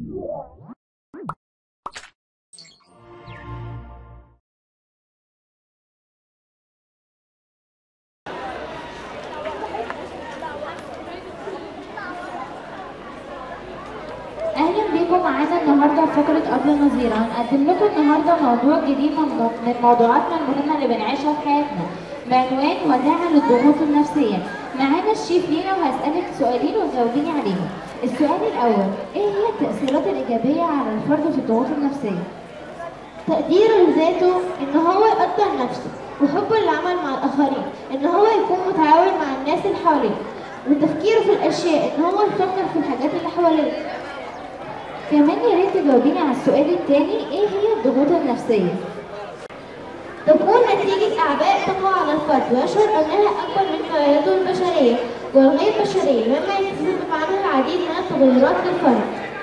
اهلا بيكم معانا النهارده في فقره قبل النظيره هنقدم لكم النهارده موضوع جديد من مو- من موضوعاتنا المهمه اللي بنعيشها في حياتنا بعنوان وداعا للضغوط النفسيه معانا الشيف لينا وهسالك سؤالين وتجاوبيني عليهم السؤال الاول ايه هي التاثيرات الايجابيه على الفرد في الضغوط النفسيه تقديره لذاته ان هو يقدر نفسه وحبه للعمل مع الاخرين ان هو يكون متعاون مع الناس اللي حواليه وتفكيره في الاشياء ان هو يفكر في الحاجات اللي حواليه كمان يا ريت تجاوبيني على السؤال الثاني ايه هي الضغوط النفسيه تكون نتيجة أعباء تقع على الفرد ويشعر أنها أكبر من كفاءته البشرية والغير بشرية مما يتسبب عنها العديد من التغيرات للفرد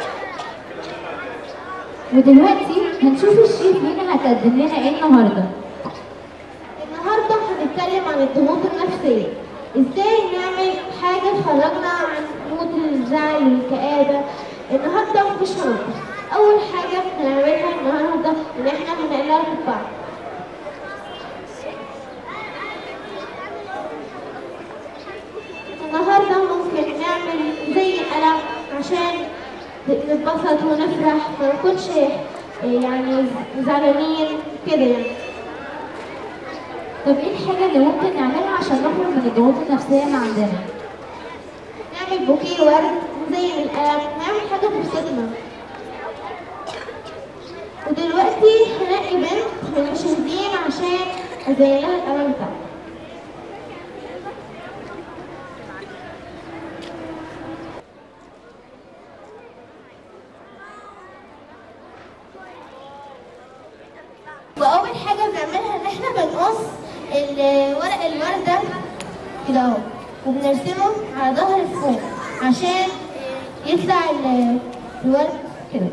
ودلوقتي هنشوف الشيف لينا هتقدم لنا ايه النهارده النهاردة هنتكلم عن الضغوط النفسية ازاي نعمل حاجة تخرجنا عن مود الزعل والكآبة النهاردة مفيش هنطبخ أول حاجة هنعملها النهاردة إن احنا هنقلب بعض النهاردة ممكن نعمل زي قلم عشان نتبسط ونفرح ما نكونش يعني زعلانين كده يعني طب ايه الحاجه اللي ممكن نعملها عشان نخرج من الضغوط النفسيه اللي عندنا نعمل بوكيه ورد زي القلم نعمل حاجة تبسطنا ودلوقتي هنلاقي بنت من المشاهدين عشان أزين لها القلم بتاعها وأول حاجة بنعملها إن إحنا بنقص ال- ورق الوردة كده أهو وبنرسمه على ظهر الفوق عشان يطلع ال- الورد كده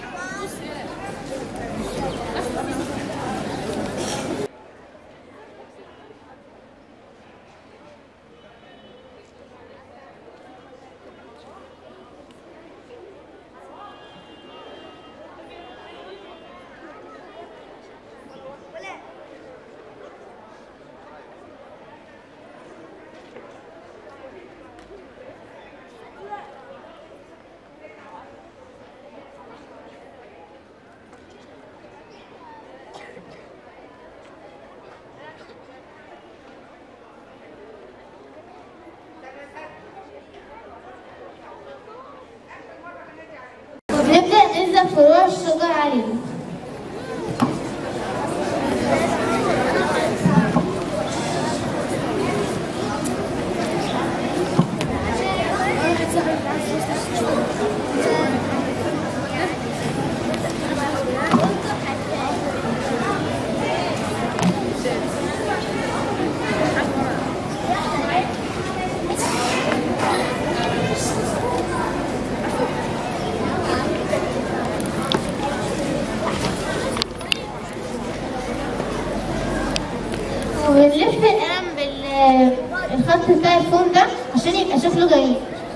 وبنبدأ نلزق فروع الشجر عليه وبنلف القلم بالخط بتاع الفوم ده عشان يبقى شكله جميل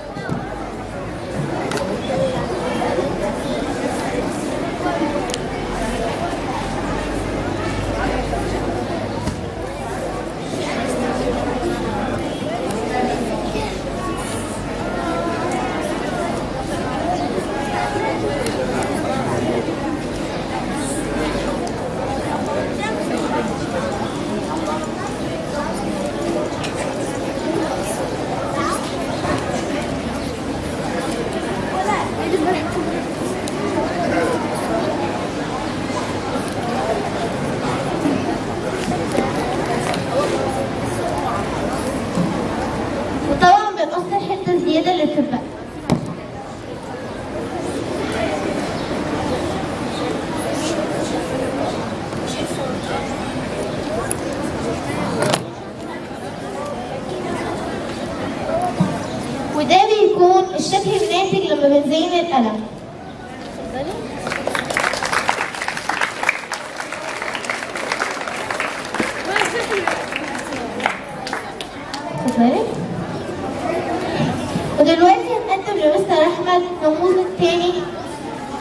وطبعا بنقص الحته الزياده اللي بتبقى وده بيكون الشكل الناتج لما بنزين القلم اتفضلي ودلوقتي هنقدم لمستر احمد نموذج تاني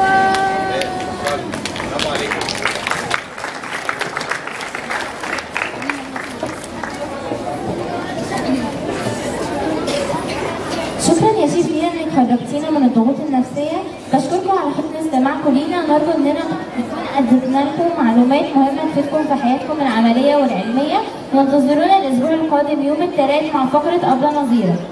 برافو عليكم شكرا يا شيف لينا انك خرجتينا من الضغوط النفسيه بشكركم على حسن استماعكم لينا نرجو اننا نكون قدمنا لكم معلومات مهمه تفيدكم في حياتكم العمليه والعلميه وانتظرونا الاسبوع القادم يوم الثلاث مع فقره ابله نظيره